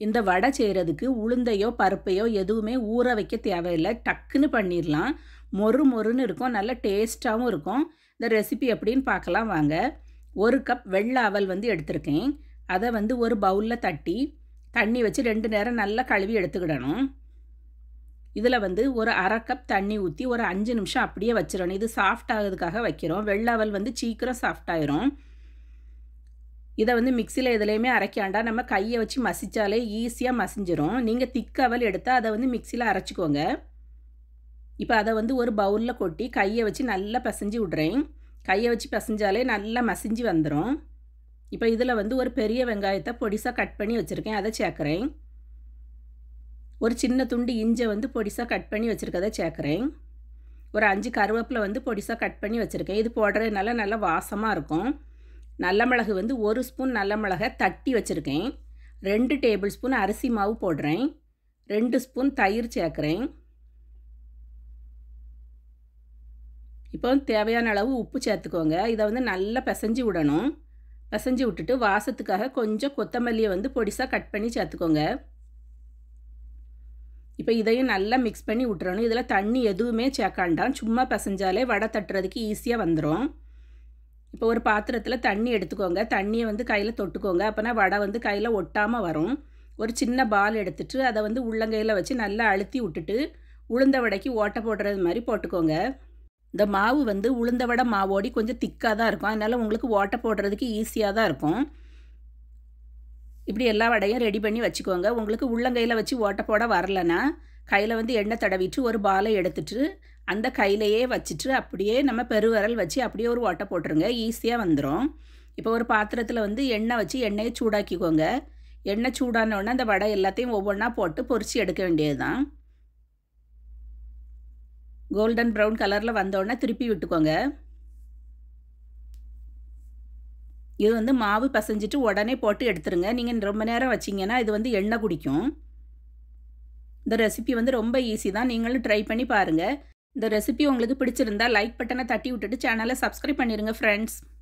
இந்த வடை செய்கிறதுக்கு உளுந்தையோ பருப்பையோ எதுவுமே ஊற வைக்க தேவையில்லை டக்குன்னு பண்ணிடலாம் மொறு மொறுன்னு இருக்கும் நல்ல டேஸ்ட்டாகவும் இருக்கும் இந்த ரெசிபி எப்படின்னு பார்க்கலாம் வாங்க ஒரு கப் வெள்ளை அவல் வந்து எடுத்திருக்கேன் அதை வந்து ஒரு பவுலில் தட்டி தண்ணி வச்சு ரெண்டு நேரம் நல்லா கழுவி எடுத்துக்கிடணும் இதில் வந்து ஒரு அரை கப் தண்ணி ஊற்றி ஒரு அஞ்சு நிமிஷம் அப்படியே வச்சிடணும் இது சாஃப்ட் ஆகிறதுக்காக வைக்கிறோம் வெள்ளை அவல் வந்து சீக்கிரம் சாஃப்ட் ஆயிரும் இதை வந்து மிக்சியில் எதுலேயுமே அரைக்காண்டா நம்ம கையை வச்சு மசித்தாலே ஈஸியாக மசிஞ்சிரும் நீங்கள் திக் அவல் எடுத்தால் அதை வந்து மிக்சியில் அரைச்சிக்கோங்க இப்போ அதை வந்து ஒரு பவுலில் கொட்டி கையை வச்சு நல்லா பிசைஞ்சு விட்றேன் கையை வச்சு பிசைஞ்சாலே நல்லா மசிஞ்சு வந்துடும் இப்போ இதில் வந்து ஒரு பெரிய வெங்காயத்தை பொடிசாக கட் பண்ணி வச்சுருக்கேன் அதை சேர்க்குறேன் ஒரு சின்ன துண்டு இஞ்சை வந்து பொடிசாக கட் பண்ணி வச்சுருக்கதை சேர்க்குறேன் ஒரு அஞ்சு கருவேப்பிலை வந்து பொடிசாக கட் பண்ணி வச்சுருக்கேன் இது போடுறதுனால நல்லா வாசமாக இருக்கும் நல்ல மிளகு வந்து ஒரு ஸ்பூன் நல்ல மிளகை தட்டி வச்சுருக்கேன் ரெண்டு டேபிள் ஸ்பூன் அரிசி மாவு போடுறேன் ரெண்டு ஸ்பூன் தயிர் சேர்க்குறேன் இப்போ தேவையான அளவு உப்பு சேர்த்துக்கோங்க இதை வந்து நல்லா பிசைஞ்சு விடணும் பிசைஞ்சு விட்டுட்டு வாசத்துக்காக கொஞ்சம் கொத்தமல்லியை வந்து பொடிசாக கட் பண்ணி சேர்த்துக்கோங்க இப்போ இதையும் நல்லா மிக்ஸ் பண்ணி விட்டுறணும் இதில் தண்ணி எதுவுமே சேர்க்காண்டாம் சும்மா பிசைஞ்சாலே வடை தட்டுறதுக்கு ஈஸியாக வந்துடும் இப்போ ஒரு பாத்திரத்தில் தண்ணி எடுத்துக்கோங்க தண்ணியை வந்து கையில் தொட்டுக்கோங்க அப்போனா வடை வந்து கையில் ஒட்டாமல் வரும் ஒரு சின்ன பால் எடுத்துட்டு அதை வந்து உள்ளங்கையில் வச்சு நல்லா அழுத்தி விட்டுட்டு உளுந்த வடைக்கு ஓட்டை போடுறது மாதிரி போட்டுக்கோங்க இந்த மாவு வந்து உளுந்த வடை மாவோடி கொஞ்சம் திக்காக தான் இருக்கும் அதனால் உங்களுக்கு ஓட்டை போடுறதுக்கு ஈஸியாக தான் இருக்கும் இப்படி எல்லா வடையும் ரெடி பண்ணி வச்சுக்கோங்க உங்களுக்கு உள்ளங்கையில் வச்சு ஓட்டை போட வரலன்னா கையில் வந்து எண்ணெய் தடவிட்டு ஒரு பாலை எடுத்துட்டு அந்த கையிலையே வச்சுட்டு அப்படியே நம்ம பெருவிரல் வச்சு அப்படியே ஒரு ஓட்டை போட்டுருங்க ஈஸியாக வந்துடும் இப்போ ஒரு பாத்திரத்தில் வந்து எண்ணெய் வச்சு எண்ணெயை சூடாக்கிக்கோங்க எண்ணெய் சூடானோடனே அந்த வடை எல்லாத்தையும் ஒவ்வொன்றா போட்டு பொரித்து எடுக்க வேண்டியது தான் கோல்டன் ப்ரௌன் கலரில் வந்தோடனே திருப்பி விட்டுக்கோங்க இது வந்து மாவு பசைஞ்சிட்டு உடனே போட்டு எடுத்துருங்க நீங்கள் ரொம்ப நேரம் வச்சிங்கன்னா இது வந்து எண்ணெய் குடிக்கும் இந்த ரெசிபி வந்து ரொம்ப ஈஸி தான் நீங்களும் ட்ரை பண்ணி பாருங்கள் இந்த ரெசிபி உங்களுக்கு பிடிச்சிருந்தா லைக் பட்டனை தட்டி விட்டுட்டு சேனலை சப்ஸ்கிரைப் பண்ணிடுங்க ஃப்ரெண்ட்ஸ்